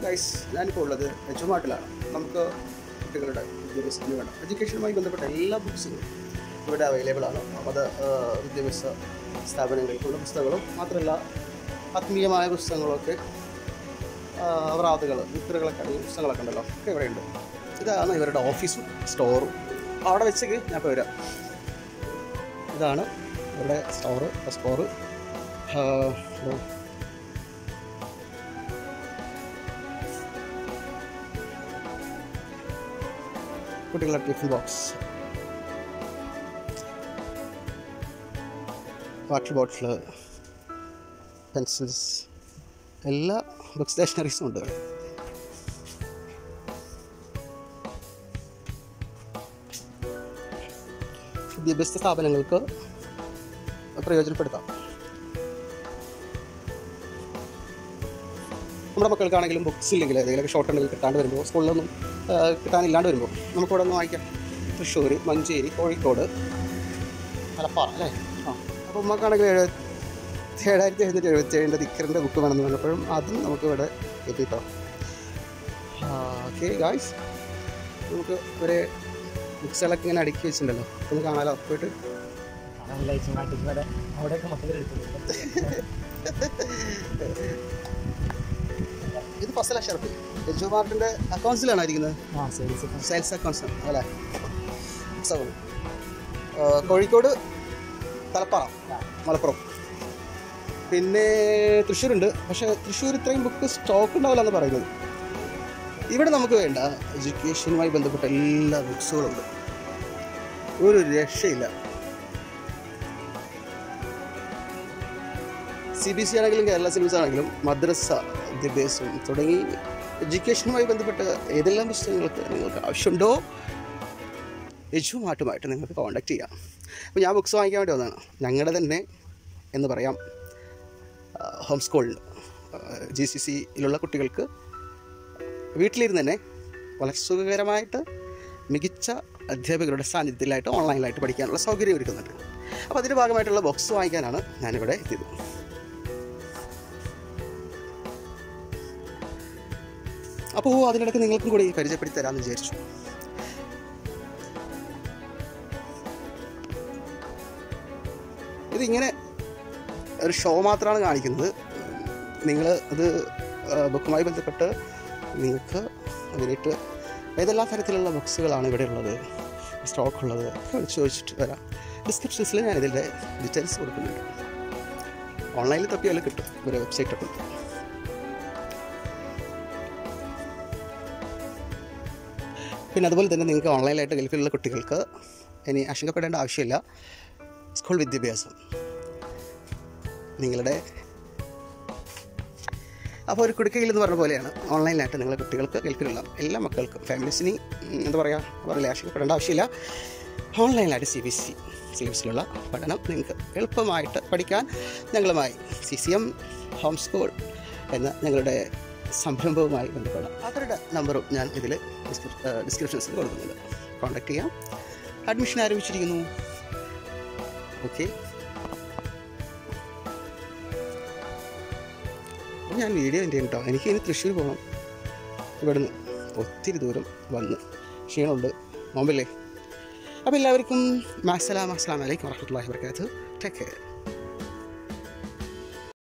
Guys ഞാനിപ്പോൾ ഉള്ളത് ജുമാട്ടിലാണ് നമുക്ക് കുട്ടികളുടെ വിദ്യാഭ്യാസത്തിന് വേണ്ട എഡ്യൂക്കേഷനുമായി ബന്ധപ്പെട്ട എല്ലാ ബുക്സുകളും ഇവിടെ അവൈലബിൾ ആണ് മത ആ, വിദ്യാഭ്യാസ സ്ഥാപനങ്ങൾക്കുള്ള പുസ്തകങ്ങളും മാത്രമല്ല ആത്മീയമായ പുസ്തകങ്ങളൊക്കെ അവറാതുകൾ വിത്തറുകളൊക്കെ അടങ്ങിയ പുസ്തകങ്ങളൊക്കെ ഉണ്ടല്ലോ ഒക്കെ ഇവിടെയുണ്ട് ഇതാണ് ഇവരുടെ ഓഫീസും സ്റ്റോറും അവിടെ വെച്ചേക്ക് ഞാൻ ഇപ്പോൾ വരാം ഇതാണ് ഇവരുടെ സ്റ്റോറ് സ്റ്റോറ് കുട്ടികളുടെ tiffin box water bottle pencils എല്ലാ ബുക്ക് സ്റ്റേഷനറീസും ഉണ്ട് ഇവിടെ. വിദ്യാഭ്യാസ സ്ഥാപനങ്ങൾക്ക് പ്രയോജനപ്പെടുത്താം നമ്മുടെ മക്കൾക്കാണെങ്കിലും ബുക്സ് ഇല്ലെങ്കിൽ ഏതെങ്കിലും ഷോർട്ട് ഉണ്ടെങ്കിൽ കിട്ടാണ്ട് വരുമ്പോൾ സ്കൂളിലൊന്നും ആ, കിട്ടാനില്ലാണ്ട് വരുമ്പോൾ നമുക്കിവിടെ ഒന്ന് വായിക്കാം തൃശ്ശൂർ മഞ്ചേരി കോഴിക്കോട് മലപ്പാറ അല്ലേ ആ അപ്പോൾ ഉമ്മക്കാണെങ്കിൽ എഴുപത്തി ഏഴായിരത്തി എഴുന്നൂറ്റി എഴുപത്തി ഏഴിൻ്റെ ദിക്കറിൻ്റെ ബുക്ക് വേണമെന്ന് പറഞ്ഞപ്പോഴും അതും നമുക്ക് ഇവിടെ എത്തിട്ടോ ഓക്കെ ഗായ്സ് നമുക്ക് ഒരു ബുക്സുകളൊക്കെ ഇങ്ങനെ അടുക്കി വെച്ചിട്ടുണ്ടല്ലോ ഒന്ന് കാണാലോ പോയിട്ട് അവിടെയൊക്കെ മക്കൾ എടുക്കുന്നുണ്ട് ഇത് ഫസല ഷർഫ് എജു മാർട്ടിൻ്റെ അക്കൗണ്ട്സിലാണ് ഇരിക്കുന്നത് ആ ശരി ശരി സെയിൽസ് അക്കൗണ്ട്സ് അല്ലേ പുസ്തകം ആ, കോഴിക്കോട് തലപ്പാറ മലപ്പുറം പിന്നെ തൃശ്ശൂരുണ്ട് പക്ഷേ തൃശ്ശൂർ ഇത്രയും ബുക്ക് സ്റ്റോക്ക് ഉണ്ടാവില്ല എന്ന് പറയുന്നത് ഇവിടെ നമുക്ക് വേണ്ട എഡ്യൂക്കേഷനുമായി ബന്ധപ്പെട്ട എല്ലാ ബുക്സുകളും ഉണ്ട് ഒരു രക്ഷയില്ല സി ബി സി ആണെങ്കിലും കേരള സിലബസ് ആണെങ്കിലും മദ്രസ വിദ്യാഭ്യാസം തുടങ്ങി എഡ്യൂക്കേഷനുമായി ബന്ധപ്പെട്ട ഏതെല്ലാം പുസ്തകങ്ങൾക്ക് നിങ്ങൾക്ക് ആവശ്യമുണ്ടോ എജുമായിട്ടുമായിട്ട് നിങ്ങൾക്ക് കോൺടാക്ട് ചെയ്യാം അപ്പോൾ ഞാൻ ബുക്സ് വാങ്ങിക്കാൻ വേണ്ടി വന്നതാണ് ഞങ്ങളുടെ തന്നെ എന്ന് പറയാം ഹോം സ്കൂളിൽ ജി സി സിയിലുള്ള കുട്ടികൾക്ക് വീട്ടിലിരുന്ന് തന്നെ വളരെ സുഖകരമായിട്ട് മികച്ച അധ്യാപകരുടെ സാന്നിധ്യത്തിലായിട്ട് ഓൺലൈനിലായിട്ട് പഠിക്കാനുള്ള സൗകര്യം ഒരുക്കുന്നുണ്ട് അപ്പോൾ അതിൻ്റെ ഭാഗമായിട്ടുള്ള ബുക്സ് വാങ്ങിക്കാനാണ് ഞാനിവിടെ എത്തിയത് അപ്പോൾ അതിനിടയ്ക്ക് നിങ്ങൾക്കും കൂടി പരിചയപ്പെടുത്തി തരാമെന്ന് വിചാരിച്ചു ഇതിങ്ങനെ ഒരു ഷോ മാത്രമാണ് കാണിക്കുന്നത് നിങ്ങൾ അത് ബുക്കുമായി ബന്ധപ്പെട്ട് നിങ്ങൾക്ക് അതിനായിട്ട് ഏതെല്ലാം തരത്തിലുള്ള ബുക്സുകളാണ് ഇവിടെ ഉള്ളത് സ്റ്റോക്ക് ഉള്ളത് ഒക്കെ വിളിച്ച് ചോദിച്ചിട്ട് വരാം ഡിസ്ക്രിപ്ഷൻസിൽ ഞാൻ ഇതിൻ്റെ ഡീറ്റെയിൽസ് കൊടുക്കുന്നുണ്ട് ഓൺലൈനിൽ തപ്പിയാലും കിട്ടും ഒരു വെബ്സൈറ്റൊക്കെ ഉണ്ട് പിന്നെ അതുപോലെ തന്നെ നിങ്ങൾക്ക് ഓൺലൈനായിട്ട് ഗൾഫിലുള്ള കുട്ടികൾക്ക് ഇനി ആശങ്കപ്പെടേണ്ട ആവശ്യമില്ല സ്കൂൾ വിദ്യാഭ്യാസം നിങ്ങളുടെ അപ്പോൾ ഒരു കുടുക്കയിൽ എന്ന് പറഞ്ഞ പോലെയാണ് ഓൺലൈനായിട്ട് നിങ്ങളുടെ കുട്ടികൾക്ക് ഗൾഫിലുള്ള എല്ലാ മക്കൾക്കും ഫാമിലീസിന് എന്താ പറയുക അവരുടെ ആശങ്കപ്പെടേണ്ട ആവശ്യമില്ല ഓൺലൈനായിട്ട് സി ബി സി സിലബസിലുള്ള പഠനം നിങ്ങൾക്ക് എളുപ്പമായിട്ട് പഠിക്കാൻ ഞങ്ങളുമായി C C M home school എന്ന ഞങ്ങളുടെ സംരംഭവുമായി ബന്ധപ്പെടാം അവരുടെ നമ്പറും ഞാൻ ഇതിൽ ഡിസ്ക്രിപ്ഷൻസിൽ കൊടുക്കുന്നുണ്ട് കോൺടാക്ട് ചെയ്യാം അഡ്മിഷൻ ആരംഭിച്ചിരിക്കുന്നു ഓക്കെ അപ്പോൾ ഞാൻ വീഡിയോ എൻ്റെ കേട്ടോ എനിക്ക് ഇനി തൃശ്ശൂർ പോകണം ഇവിടുന്ന് ഒത്തിരി ദൂരം വന്ന് ക്ഷീണമുണ്ട് നോമ്പല്ലേ അപ്പോൾ എല്ലാവർക്കും മാസലാം അസ്സാം വലൈക്കും വർഹമത്തല്ലാഹി വർക്കാത്തു ടേക്ക് കെയർ